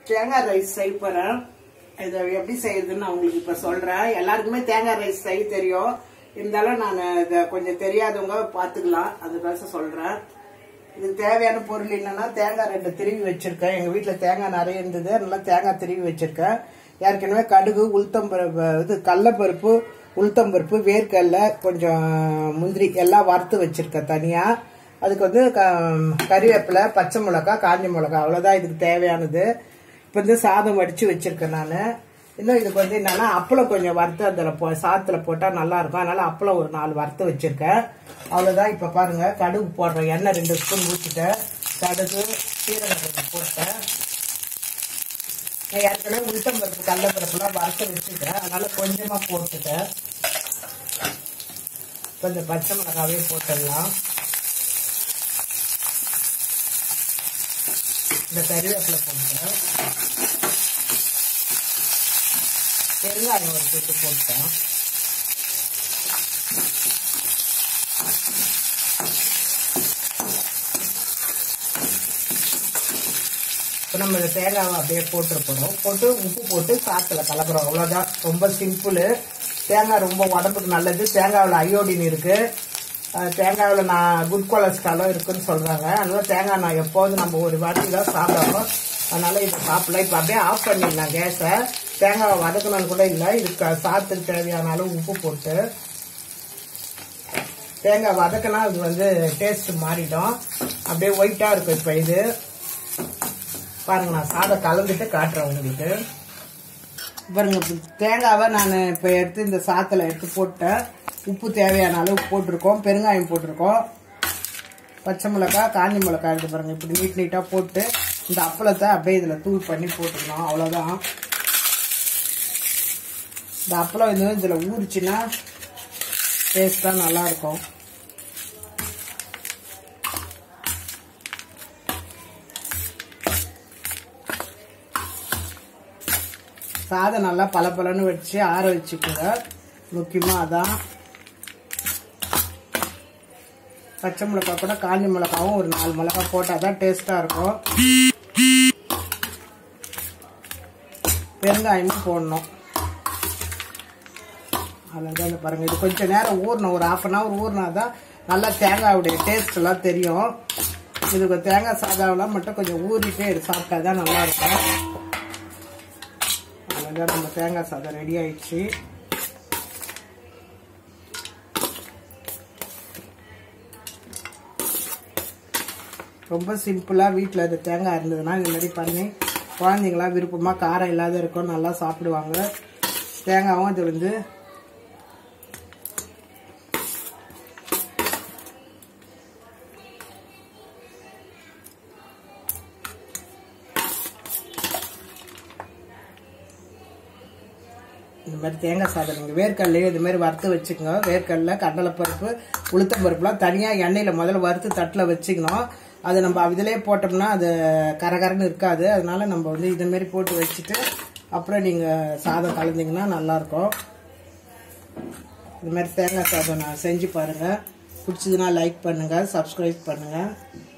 தேங்காய் ரைஸ் செய்ய போறேன் இதை எப்படி செய்யறதுன்னு நான் உங்களுக்கு இப்ப சொல்றேன் எல்லாருக்குமே தேங்காய் ரைஸ் செய்ய தெரியும் இருந்தாலும் நான் இதை கொஞ்சம் தெரியாதவங்க பார்த்துக்கலாம் அதுக்காக சொல்றேன் இதுக்கு தேவையான பொருள் என்னன்னா தேங்காய் ரெண்டு திருவி வச்சிருக்கேன் எங்க வீட்டுல தேங்காய் நிறைய இருந்தது அதனால தேங்காய் திருவி வச்சிருக்கேன் ஏற்கனவே கடுகு உளுத்தம்பருப்பு இது கடலப்பருப்பு உளுத்தம்பருப்பு வேர்க்கடலை கொஞ்சம் முந்திரி எல்லாம் வறுத்து வச்சிருக்கேன் தனியா அதுக்கு வந்து க- கறிவேப்பிலை பச்சை மிளகா காஞ்ச மிளகா அவ்வளவுதான் இதுக்கு தேவையானது இப்போ வந்து சாதம் வடிச்சு வச்சிருக்கேன் நான் இன்னும் இதுக்கு வந்து என்னன்னா அப்பளம் கொஞ்சம் வறுத்து அதில் போ சாதத்துல போட்டால் நல்லா இருக்கும் அதனால அப்பளம் ஒரு நாலு வறுத்து வச்சிருக்கேன் அவ்வளோதான் இப்போ பாருங்க கடுகு போடுறேன் எண்ணெய் ரெண்டு ஸ்பூன் ஊற்றிட்டேன் கடுகு சீரகம் கொஞ்சம் போட்டேன் நான் ஏற்கனவே உளுத்தம் பருப்பு கடலப்பருப்புலாம் வறுத்து வச்சுட்டேன் அதனால கொஞ்சமாக போட்டுட்டேன் கொஞ்சம் பச்சை மிளகாவே போட்டுடலாம் இந்த கறிவேப்பிலை போட்டேன் பெருங்காயம் ஒரு சொட்டு போட்டேன் இப்போ நம்ம இந்த தேங்காவை அப்படியே போட்டுற போகிறோம் போட்டு உப்பு போட்டு சாத்தில் கலக்குறோம் அவ்வளோதான் ரொம்ப சிம்பிள் தேங்காய் ரொம்ப உடம்புக்கு நல்லது தேங்காவில் அயோடின் இருக்குது தேங்காவில் நான் குட் கொலஸ்ட்ராலும் இருக்குன்னு சொல்கிறாங்க அதனால தேங்காய் நான் எப்போதும் நம்ம ஒரு வாட்டி தான் சாப்பிடுறோம் அதனால இதை சாப்பிடலாம் இப்போ அப்படியே ஆஃப் பண்ணிடலாம் கேஸை தேங்காவை வதக்கணும்னு கூட இல்லை இதுக்கு சாத்துக்கு தேவையான அளவு உப்பு போட்டு தேங்காய் வதக்கினா அது வந்து டேஸ்ட் மாறிடும் அப்படியே ஒயிட்டாக இருக்கும் இப்போ இது பாருங்க நான் சாதம் கலந்துட்டு காட்டுறேன் உங்களுக்கு பாருங்க இப்ப தேங்காவை நான் இப்போ எடுத்து இந்த சாத்தில் எடுத்து போட்டேன் உப்பு தேவையான அளவு போட்டிருக்கோம் பெருங்காயம் போட்டிருக்கோம் பச்சை மிளகாய் காஞ்சி மிளகாய் இருக்கு பாருங்க இப்படி நீட் நீட்டாக போட்டு இந்த அப்பளத்தை அப்படியே இதில் தூள் பண்ணி போட்டுக்கணும் அவ்வளோதான் இந்த அப்பளம் வந்து இதில் ஊறிச்சுன்னா டேஸ்ட்டாக நல்லாயிருக்கும் சாதம் நல்லா பளபளன்னு வச்சு ஆற வச்சுக்கோங்க முக்கியமாக அதான் பச்சை மிளகாய் கூட காஞ்ச மிளகாவும் ஒரு நாலு மிளகாய் போட்டால் தான் டேஸ்ட்டாக இருக்கும் பெருங்காயமும் போடணும் அவ்வளோதான் இந்த பாருங்கள் இது கொஞ்சம் நேரம் ஊறணும் ஒரு ஆஃப் அன் ஹவர் ஊறினா தான் நல்லா தேங்காயுடைய டேஸ்ட் எல்லாம் தெரியும் இதுக்கு தேங்காய் சாதாவெல்லாம் மட்டும் கொஞ்சம் ஊறிட்டே இது சாப்பிட்டா தான் நல்லா இருக்கும் அவ்வளோதான் நம்ம தேங்காய் சாதம் ரெடி ஆயிடுச்சு ரொம்ப சிம்பிளாக வீட்டில் இது தேங்காய் இருந்ததுன்னா இந்த மாதிரி பண்ணி குழந்தைங்களாம் விருப்பமாக காரம் இல்லாத இருக்கும் நல்லா சாப்பிடுவாங்க தேங்காவும் இது வந்து இந்த மாதிரி தேங்காய் சாதம் நீங்கள் வேர்க்கடலையும் இது மாதிரி வறுத்து வச்சுக்கோங்க வேர்க்கடலை கடலைப்பருப்பு உளுத்தம் பருப்புலாம் தனியாக எண்ணெயில் முதல்ல வறுத்து தட்டில் வச்சுக்கணும் அது நம்ம இதிலே போட்டோம்னா அது கரகரன்னு இருக்காது அதனால நம்ம வந்து இது மாதிரி போட்டு வச்சுட்டு அப்புறம் நீங்கள் சாதம் கலந்தீங்கன்னா நல்லாயிருக்கும் இது மாதிரி தேங்காய் சாதம் நான் செஞ்சு பாருங்கள் பிடிச்சதுன்னா லைக் பண்ணுங்கள் சப்ஸ்கிரைப் பண்ணுங்கள்